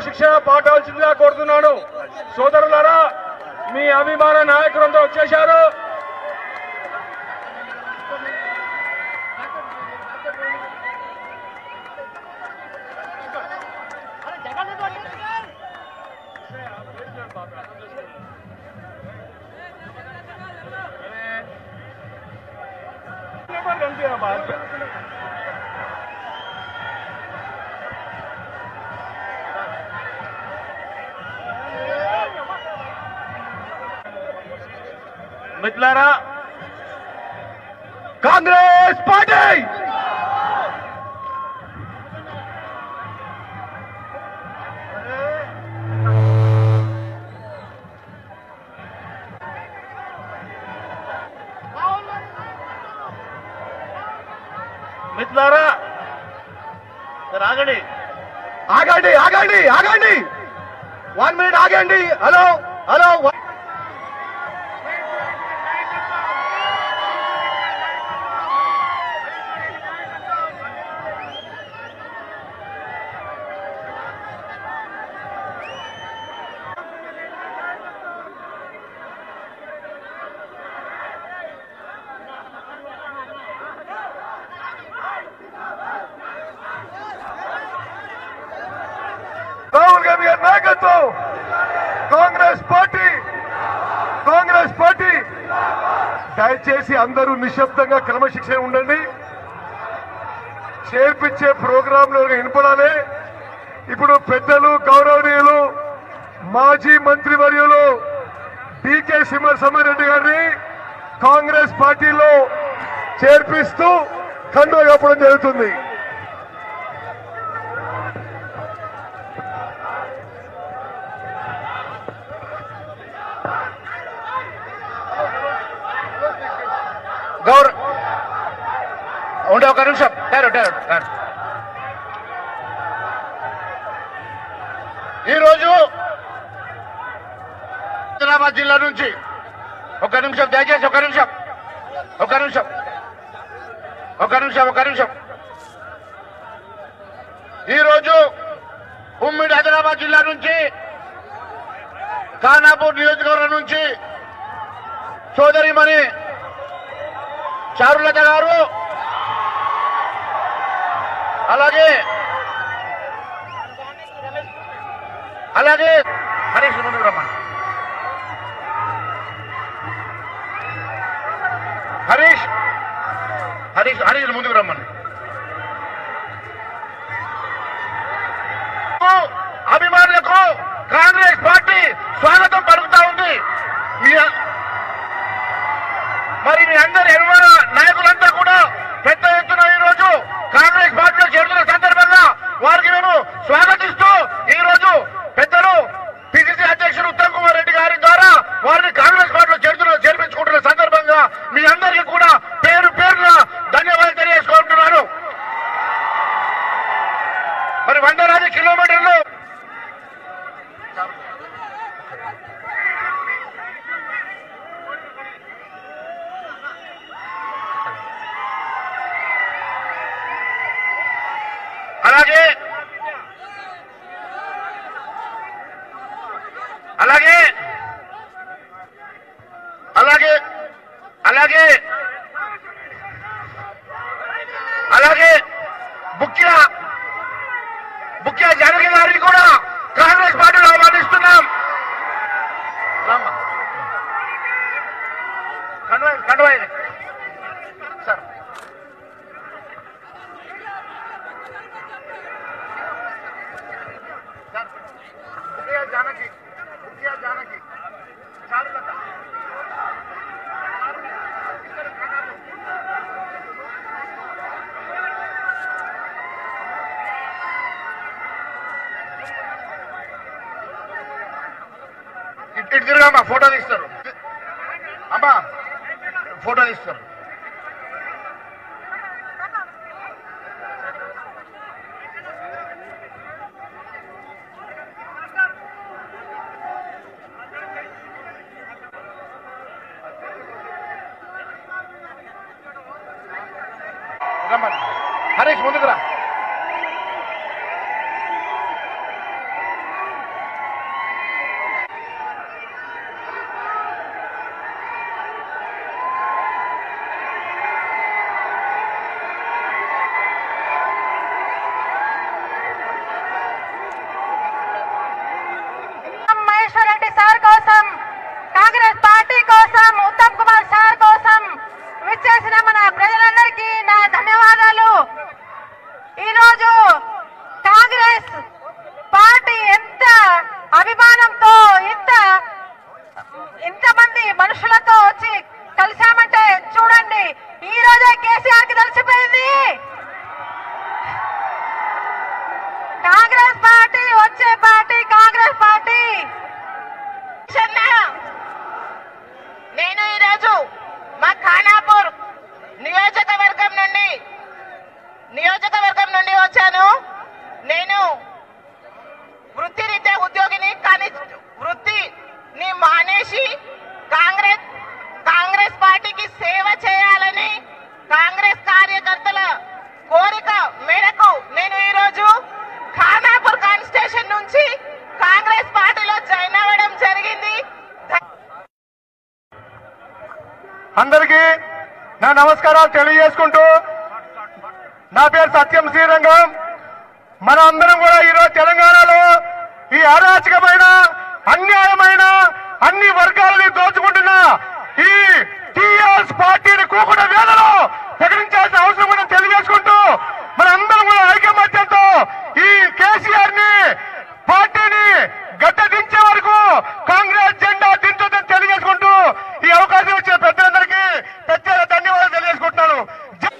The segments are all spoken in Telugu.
క్రమశిక్షణ పాటించాల్సిందిగా కోరుతున్నాను సోదరులారా మీ అభిమాన నాయకులందరూ వచ్చేశారు మిత్రులారా కాంగ్రెస్ పార్టీ మిత్రులారా సరే ఆగండి ఆగండి ఆగండి ఆగండి వన్ మినిట్ ఆగండి హలో హలో రాహుల్ గాంధీ గారి నాయకత్వం కాంగ్రెస్ పార్టీ కాంగ్రెస్ పార్టీ దయచేసి అందరూ నిశ్శబ్దంగా క్రమశిక్షణ ఉండండి చేర్పించే ప్రోగ్రాంలో వినపడాలి ఇప్పుడు పెద్దలు గౌరవనీయులు మాజీ మంత్రివర్యులు డికే సింహసమారెడ్డి గారిని కాంగ్రెస్ పార్టీలో చేర్పిస్తూ కండువ కప్పడం జరుగుతుంది గౌర ఉండే ఒక నిమిషం టైరు టైరు టైరు ఈరోజు హైదరాబాద్ జిల్లా నుంచి ఒక నిమిషం దయచేసి ఒక నిమిషం ఒక నిమిషం ఒక నిమిషం ఒక నిమిషం ఈరోజు ఉమ్మడి హైదరాబాద్ జిల్లా నుంచి ఖానాపూర్ నియోజకవర్గం నుంచి సోదరిమణి చారులత గారు అలాగే అలాగే హరీష్ ముందుకు రమ్మని హరీష్ హరీష్ హరీష్ ముందుకు రమ్మని అభిమానులకు కాంగ్రెస్ పార్టీ స్వాగతం పలుకుతా ఉంది మీ మరి మీ అందరి అభిమాన నాయకులంతా కూడా పెద్ద ఎత్తున ఈ రోజు కాంగ్రెస్ పార్టీలో చేరుతున్న సందర్భంగా వారికి మేము స్వాగతిస్తూ ఈ రోజు పెద్దలు పిసిసి అధ్యక్షుడు ఉత్తమ్ కుమార్ రెడ్డి గారి ద్వారా వారిని కాంగ్రెస్ పార్టీలో చేరుతున్న చేర్పించుకుంటున్న సందర్భంగా మీ అందరికీ కూడా పేరు పేరున ధన్యవాదాలు తెలియజేసుకుంటున్నాను మరి వందలాది కిలోమీటర్లు అలాగే అలాగే అలాగే అలాగే అలాగే ముఖ్య ముఖ్య జానకి గారిని కూడా కాంగ్రెస్ పార్టీలో ఆహ్వానిస్తున్నాం రామ్మా. కండువా కండువా ఇది. సార్ సార్ ముఖ్య జానకి ముఖ్య జానకి చారులత ఇటు ఇటు తిరగమ్మా ఫోటో తీస్తారు అమ్మా ఫోటో తీస్తారు రమ్మని హరీష్ ముందుకు రా తెలంగాణ ప్రజలందరికీ నా ధన్యవాదాలు ఈరోజు కాంగ్రెస్ పార్టీ ఎంత అభిమానంతో ఇంత ఇంతమంది మనుషులతో వచ్చి కలిశామంటే చూడండి ఈ రోజే కేసీఆర్ కి తెలిసిపోయింది కాంగ్రెస్ పార్టీ వచ్చే పార్టీ కాంగ్రెస్ పార్టీ నేను ఈరోజు మా ఖానాపూర్ నియోజకవర్గం నుండి నియోజకవర్గం నుండి వచ్చాను నేను వృత్తిరీత్యా ఉద్యోగిని కానీ వృత్తిని మానేసి కాంగ్రెస్ కాంగ్రెస్ పార్టీకి సేవ చేయాలని కాంగ్రెస్ కార్యకర్తల కోరిక మేరకు నేను ఈరోజు ఖానాపూర్ కాన్స్టిట్యూషన్ నుంచి కాంగ్రెస్ పార్టీలో జాయిన్ అవ్వడం జరిగింది అందరికీ నా నమస్కారాలు తెలియజేసుకుంటూ నా పేరు సత్యం శ్రీరంగం మన అందరం కూడా ఈరోజు తెలంగాణలో ఈ అరాచకమైన అన్యాయమైన అన్ని వర్గాలని దోచుకుంటున్న ఈ టీఆర్ఎస్ పార్టీని కూకుండా వేలలో ప్రకటించాల్సిన అవసరం మనం తెలియజేసుకుంటూ మన అందరం కూడా ఐకమత్యంతో ఈ కేసీఆర్ ని పార్టీని గడ్డ దించే వరకు కాంగ్రెస్ జెండా దించొద్దని తెలియజేసుకుంటూ ఈ అవకాశం ఇచ్చిన పెద్దలందరికీ ప్రత్యేక ధన్యవాదాలు తెలియజేసుకుంటున్నాను జై-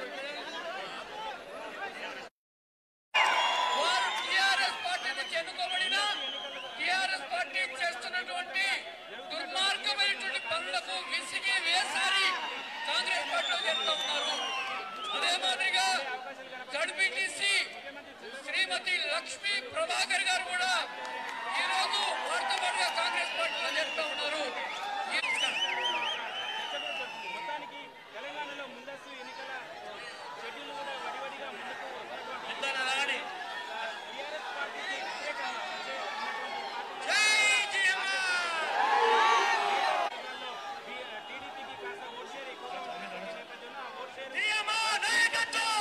వారు టిఆర్ఎస్ పార్టీ నుంచి ఎన్నుకోబడిన టిఆర్ఎస్ పార్టీ చేస్తున్నటువంటి దుర్మార్గమైనటువంటి పనులకు విసిగి వేసారి కాంగ్రెస్ పార్టీలో చేరుతూ ఉన్నారు అదే మాదిరిగా జడ్పీటీసీ శ్రీమతి లక్ష్మీ ప్రభాకర్ గారు కూడా ఈ రోజు వారితో పాటుగా కాంగ్రెస్ పార్టీలో చేరుతూ ఉన్నారు ఈ- మొత్తానికి తెలంగాణలో ముందస్తు ఎన్నికల షెడ్యూల్ కూడా వడివడిగా ముందుకు వదలబడుతుంది. టీఆర్ఎస్ పార్టీకి వ్యతిరేకంగా వచ్చే ఉన్నటువంటి పార్టీలలో బి- టీడీపీకి కాస్త ఓట్ షేర్ ఎక్కువగా ఉన్నటువంటి నేపథ్యంలో ఆ ఓట్ షేర్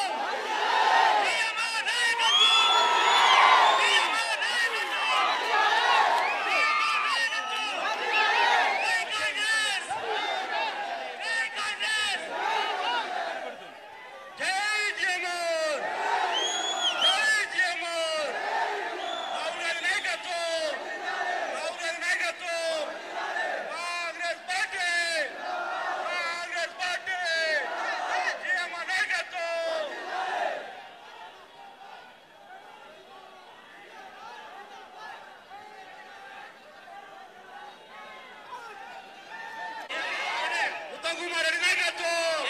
ఉత్తమ్ కుమార్ రెడ్డి నాయకత్వం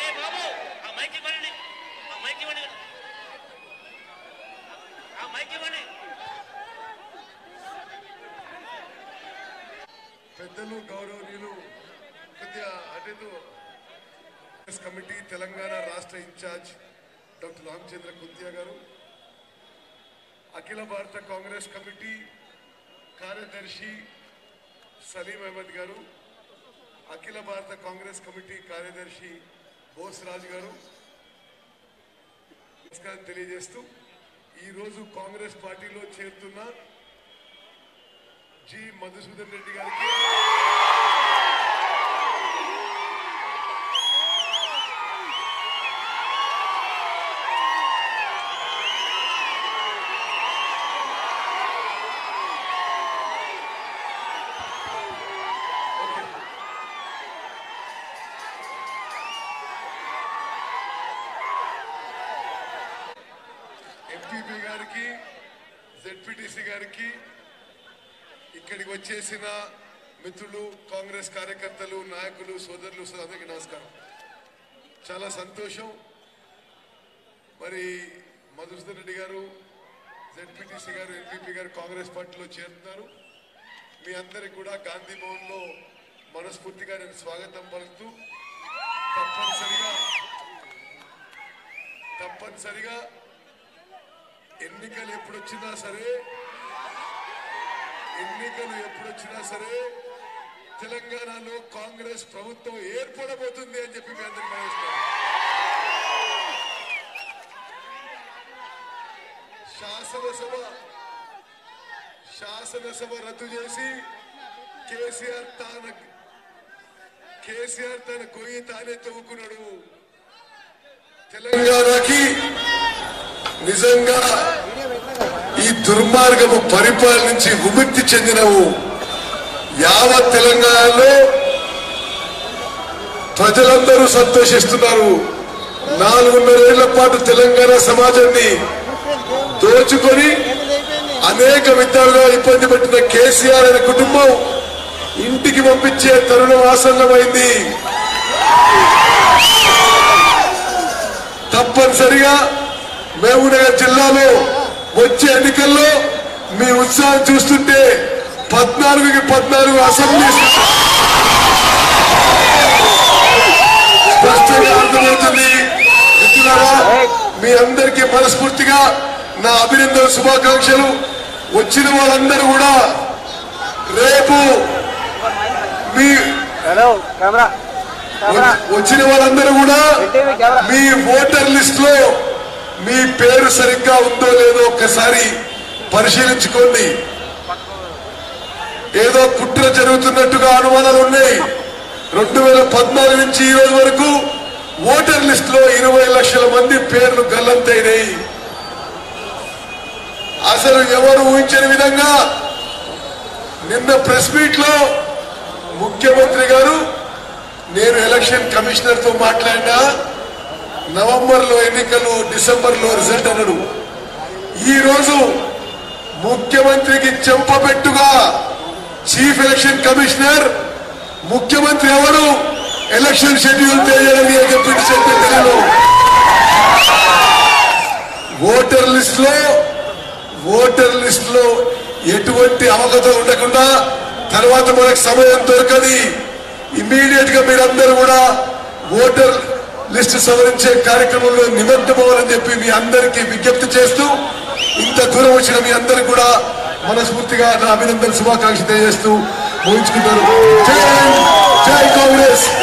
పెద్దలు గౌరవనీయులు కొద్దిగా అటెందు కాంగ్రెస్ కమిటీ తెలంగాణ రాష్ట్ర ఇన్ఛార్జ్ డాక్టర్ రామచంద్ర కుంతియా గారు అఖిల భారత కాంగ్రెస్ కమిటీ కార్యదర్శి సలీం అహ్మద్ గారు అఖిల భారత కాంగ్రెస్ కమిటీ కార్యదర్శి బోస్ రాజు గారు నమస్కారం తెలియజేస్తూ ఈరోజు కాంగ్రెస్ పార్టీలో చేరుతున్న జి మధుసూదన్ రెడ్డి గారికి ఎంపీపీ గారికి జెడ్పీటీసీ గారికి ఇక్కడికి వచ్చేసిన మిత్రులు కాంగ్రెస్ కార్యకర్తలు నాయకులు సోదరులు అందరికీ నమస్కారం చాలా సంతోషం మరి మధుసూదన్ రెడ్డి గారు జెడ్పీటీసీ గారు ఎంపీపీ గారు కాంగ్రెస్ పార్టీలో చేరుతున్నారు మీ అందరికి కూడా గాంధీ భవన్ లో మనస్ఫూర్తిగా నేను స్వాగతం పలుకుతూ తప్పనిసరిగా తప్పనిసరిగా ఎన్నికలు ఎప్పుడొచ్చినా సరే ఎన్నికలు ఎప్పుడొచ్చినా సరే తెలంగాణలో కాంగ్రెస్ ప్రభుత్వం ఏర్పడబోతుంది అని చెప్పి మీ అందరికీ భావిస్తాను శాసనసభ శాసనసభ రద్దు చేసి కేసీఆర్ తాన కేసీఆర్ తన కొయ్యి తానే తవ్వుకున్నాడు తెలంగాణకి నిజంగా ఈ దుర్మార్గము పరిపాలన నుంచి విముక్తి చెందినవు యావత్ తెలంగాణలో ప్రజలందరూ సంతోషిస్తున్నారు నాలుగున్నరేళ్ల పాటు తెలంగాణ సమాజాన్ని దోచుకొని అనేక విధాలుగా ఇబ్బంది పెట్టిన కేసీఆర్ అనే కుటుంబం ఇంటికి పంపించే తరుణం ఆసన్నమైంది తప్పనిసరిగా మహబూబ్నగర్ జిల్లాలో వచ్చే ఎన్నికల్లో మీ ఉత్సాహం చూస్తుంటే పద్నాలుగుకి పద్నాలుగు అసెంబ్లీ స్పష్టంగా అర్థమవుతుంది మిత్రులారా మీ అందరికీ మనస్ఫూర్తిగా నా అభినందన శుభాకాంక్షలు వచ్చిన వాళ్ళందరూ కూడా రేపు మీ హలో కెమెరా వ- వచ్చిన వాళ్ళందరూ కూడా మీ ఓటర్ లిస్ట్ లో మీ పేరు సరిగ్గా ఉందో లేదో ఒక్కసారి పరిశీలించుకోండి ఏదో కుట్ర జరుగుతున్నట్టుగా అనుమానాలు ఉన్నాయి రెండు వేల పద్నాలుగు నుంచి ఈ రోజు వరకు ఓటర్ లిస్ట్ లో ఇరవై లక్షల మంది పేర్లు గల్లంతైనాయి అసలు ఎవరు ఊహించని విధంగా నిన్న ప్రెస్ మీట్ లో ముఖ్యమంత్రి గారు నేను ఎలక్షన్ కమిషనర్ తో మాట్లాడినా నవంబర్ లో ఎన్నికలు డిసెంబర్ లో రిజల్ట్ అన్నాడు ఈ రోజు ముఖ్యమంత్రికి చెంపబెట్టుగా చీఫ్ ఎలక్షన్ కమిషనర్ ముఖ్యమంత్రి ఎవరు ఎలక్షన్ షెడ్యూల్ తెలియదని చెప్పింది చెప్పారు ఓటర్ లిస్ట్ లో ఓటర్ లిస్ట్ లో ఎటువంటి అవగత ఉండకుండా తర్వాత మనకు సమయం దొరకది ఇమీడియట్ గా మీరందరూ కూడా ఓటర్ లిస్ట్ సవరించే కార్యక్రమంలో నిమగ్నమవ్వాలని చెప్పి మీ అందరికీ విజ్ఞప్తి చేస్తూ ఇంత దూరం వచ్చిన మీ అందరికి కూడా మనస్ఫూర్తిగా నా అభినందన శుభాకాంక్షలు తెలియజేస్తూ ముగించుకుంటారు జై హింద్, జై కాంగ్రెస్